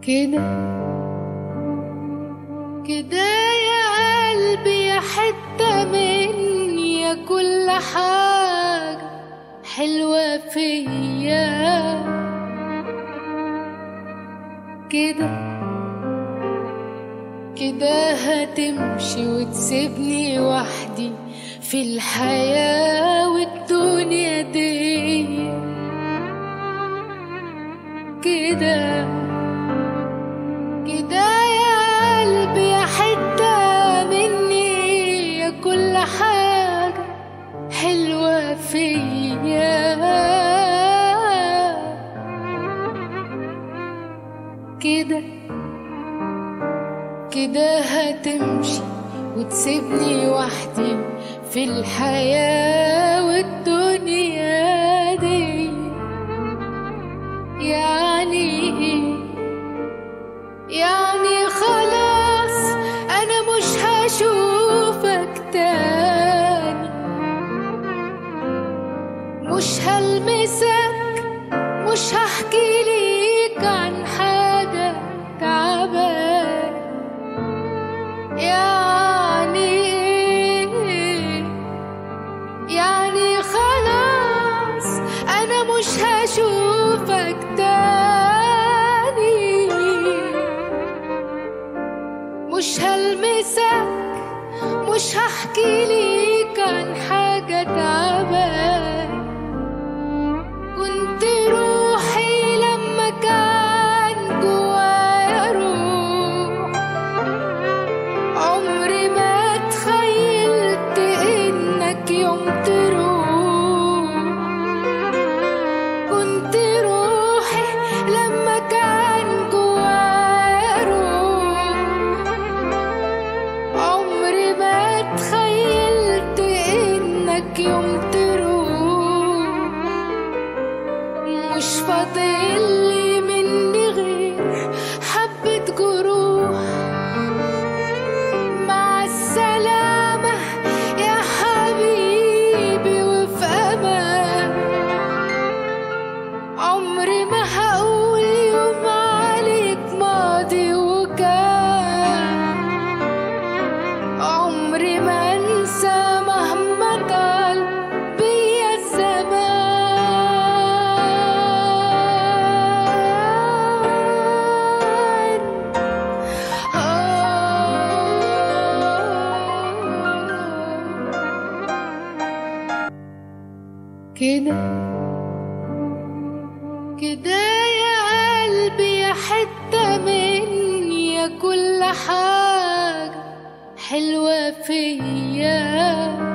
كده كده يا قلبي يا حتة مني يا كل حاجة حلوة فيا كده كده هتمشي وتسيبني وحدي في الحياة والدنيا دي كده كده يا قلبي يا حتة مني يا كل حاجة حلوة فيا كده كده هتمشي وتسيبني وحدي في الحياة والدنيا دي يعني ايه يعني خلاص انا مش هشوفك تاني مش هلمسك مش هحكي ليك عن حاجة تعبان يعني إيه؟ يعني خلاص انا مش هشوفك تاني مش هلمسك مش هحكي ليك عن حاجة تعبان كنت روحي لما كان جوايا روح عمري ما تخيلت انك يوم تروح كنت روحي لما كان جوايا روح عمري ما تخيلت انك يوم تروح مش فاضل لي مني غير حبة جروح مع السلامة يا حبيبي وفي أمان عمري ما هقول يوم عليك ماضي وكان عمري ما انسى مهما طال بيا الزمان كده كده يا قلبي يا حتة مني يا كل حاجة حلوة فيا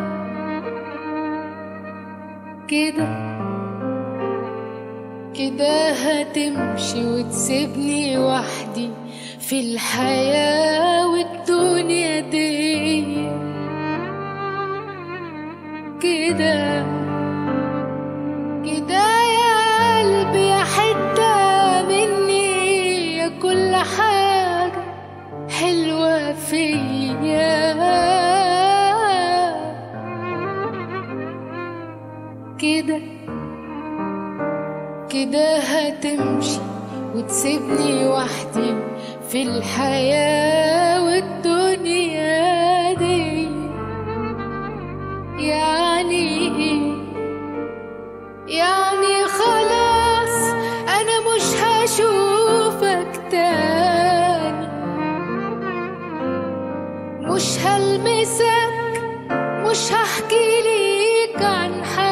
كده كده هتمشي وتسيبني وحدي في الحياة والدنيا دي كده كده يا قلبي يا حتة مني يا كل حاجة حلوة فيا كده كده هتمشي وتسيبني وحدي في الحياة والدنيا دي يعني ايه يعني خلاص انا مش هشوفك تاني مش هلمسك مش هحكي ليك عن حاجة